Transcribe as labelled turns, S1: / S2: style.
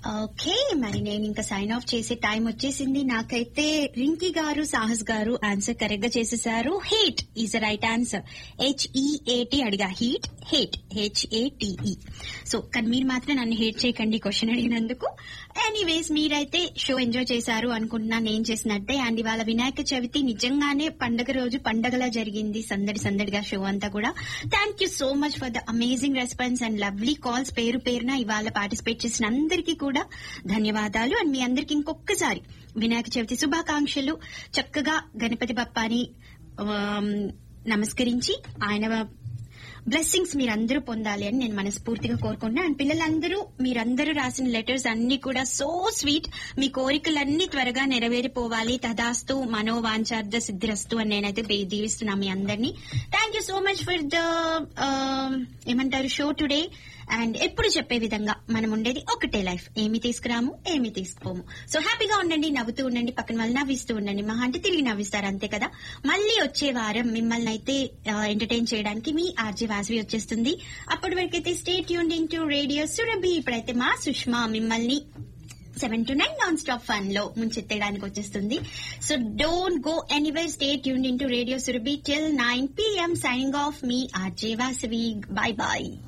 S1: okay మరి నేను ఇంకా సైన్ ఆఫ్ చేసే టైం వచ్చేసింది నాకైతే రింకీ గారు సాహస్ గారు ఆన్సర్ కరెక్ట్ గా చేసేసారు hate is the right answer H E A T అడిగా హీట్ హేట్ హెచ్ఏటిఈ సో కానీ మీరు మాత్రం నన్ను హేట్ చేయకండి క్వశ్చన్ అడిగినందుకు ఎనీవేస్ మీరైతే షో ఎంజాయ్ చేశారు అనుకుంటున్నా నేను చేసినట్టే అండ్ ఇవాళ వినాయక చవితి నిజంగానే పండగ రోజు పండగలా జరిగింది సందడి సందడిగా షో అంతా కూడా thank you so much for the amazing response and lovely calls పేరు పేరున ఇవాళ పార్టిసిపేట్ చేసిన అందరికీ కూడా ధన్యవాదాలు అండ్ మీ అందరికి ఇంకొకసారి వినాయక చవితి శుభాకాంక్షలు చక్కగా గణపతి బప్పాని ఆమ్, నమస్కరించి ఆయన బ్లెస్సింగ్స్ మీరందరూ పొందాలి అని నేను మనస్ఫూర్తిగా కోరుకుంటున్నా అండ్ పిల్లలందరూ మీరందరూ రాసిన లెటర్స్ అన్ని కూడా సో స్వీట్ మీ కోరికలన్నీ త్వరగా నెరవేరిపోవాలి తదాస్తు మనోవాంఛార్థ సిద్ధిరస్తు అని నేనైతే బే- దీవిస్తున్నా మీ అందరినీ thank you so much for the ఏమంటారు షో టుడే అండ్ ఎప్పుడు చెప్పే విధంగా మనం ఉండేది ఒకటే లైఫ్ ఏమి తీసుకురాము ఏమి తీసుకుపోము సో హ్యాపీగా ఉండండి నవ్వుతూ ఉండండి పక్కన వాళ్ళు నవ్విస్తూ ఉండండి మహా అంటే తిరిగి నవ్విస్తారు అంతే కదా మళ్ళీ వచ్చే వారం మిమ్మల్ని అయితే ఎంటర్టైన్ చేయడానికి మీ ఆర్జే వాసవి వచ్చేస్తుంది అప్పటి వరకైతే స్టేట్ యూన్ ఇన్ టు రేడియో సురభి ఇప్పుడైతే మా సుష్మా మిమ్మల్ని seven to nine non stop fun లో ముంచెత్తేయడానికి వచ్చేస్తుంది so don't go anywhere stay యూన్ in to radio Surabhi till nine PM signing off మీ ఆర్జే వాసవి బాయ్ బాయ్